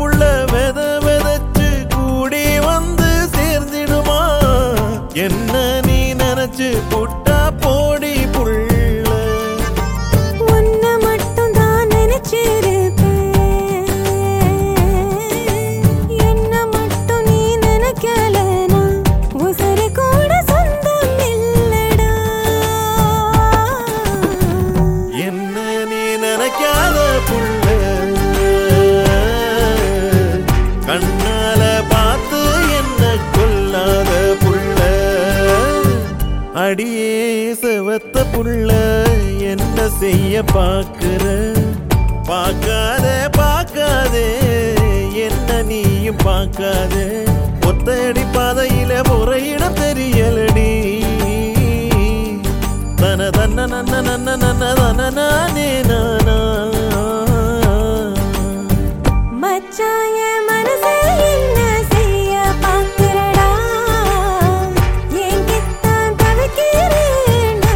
புள்ள வெத வெதச்சு கூடி வந்து சேர்ந்திடுமா என்ன நீ நினைச்சு புட்டா போடி புள்ள உன்னை மட்டும் தான் நினைச்சிருப்பேன் என்ன மட்டும் நீ நினைக்கலனா உசரு கூட சொந்தம் இல்லடா என்ன நீ நினைக்காத புள்ள கண்ணால பார்த்து என்ன கொல்லாத புள்ள அடியே செவத்த புள்ள என்ன செய்ய பாக்குற பார்க்காத பார்க்காதே என்ன நீயும் பார்க்காதே ஒத்தடி பாதையில முறையிட தெரியலடி தன தன்ன நன்ன நன்ன நன்ன தன நானே நானா மச்சான் என் மனசை என்ன செய்ய பார்க்கிறடா என்கித்தான் தவிக்கிறேன்டா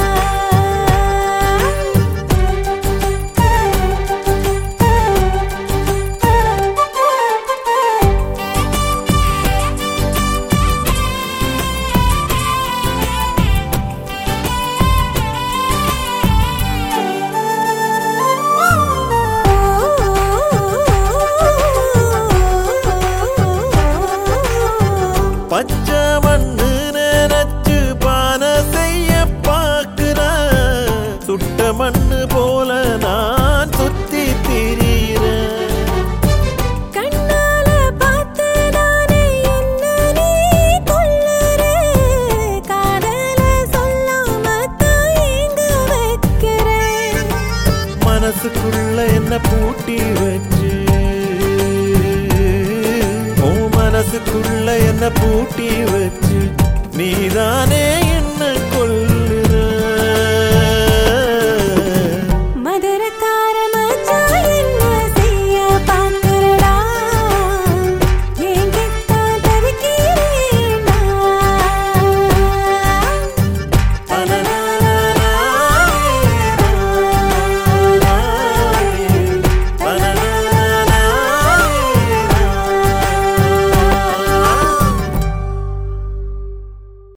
பச்சை மண்ணு நினைச்சு பான செய்ய பாக்குற சுட்ட மண்ணு போல நான் சுத்தி திரியிறேன் கண்ணால பார்த்து நானே என்ன நீ கொல்லுற காதல சொல்லாம தான் எங்க வைக்கிறேன் மனசுக்குள்ள என்ன பூட்டி வச்சு உன் மனசுக்குள்ள என்ன பூட்டி வச்சு நீதானே